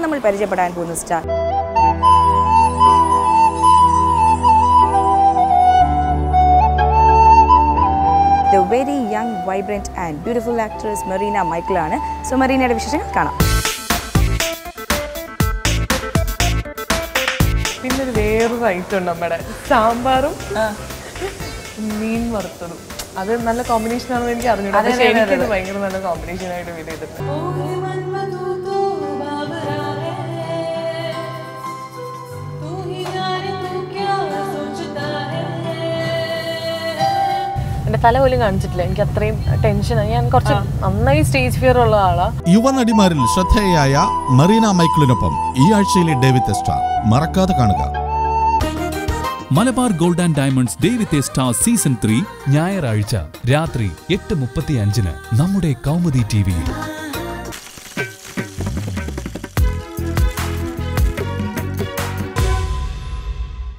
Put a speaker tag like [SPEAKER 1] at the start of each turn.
[SPEAKER 1] നമ്മൾ പരിചയപ്പെടാൻ പോകുന്ന star the very young vibrant and beautiful actress Mareena മൈക്കിളാണ് സോ മെറീനയുടെ വിശേഷങ്ങൾ കാണാം
[SPEAKER 2] പിന്നെ ഒരു വേറൊരു ഐറ്റം ഉണ്ട് നമ്മുടെ സാമ്പാറും മീൻ വറുത്തതും അത് നല്ല കോമ്പിനേഷൻ ആണെന്ന് എനിക്ക് അറിഞ്ഞൂടാ പക്ഷേ എനിക്കത് ഭയങ്കര നല്ല കോമ്പിനേഷൻ ആയിട്ട് ഫീൽ ചെയ്തിട്ടുണ്ട് എന്റെ തല പോലും കാണിച്ചിട്ടില്ല എനിക്ക് അത്രയും ടെൻഷനായി ഞാൻ കുറച്ച് നന്നായി സ്റ്റേജ് ഫിയർ ഉള്ള ആളാ
[SPEAKER 3] യുവനടിമാരിൽ ശ്രദ്ധേയയായ മറീന മൈക്കിളിനൊപ്പം ഈ ആഴ്ചയിലെ ഡേവിഡ് സ്റ്റാർ മറക്കാതെ കാണുക
[SPEAKER 4] Malabar gold and diamonds day with a star season three ഞായറാഴ്ച രാത്രി എട്ട് മുപ്പത്തി അഞ്ചിന് നമ്മുടെ കൗമുദി ടിവിയിൽ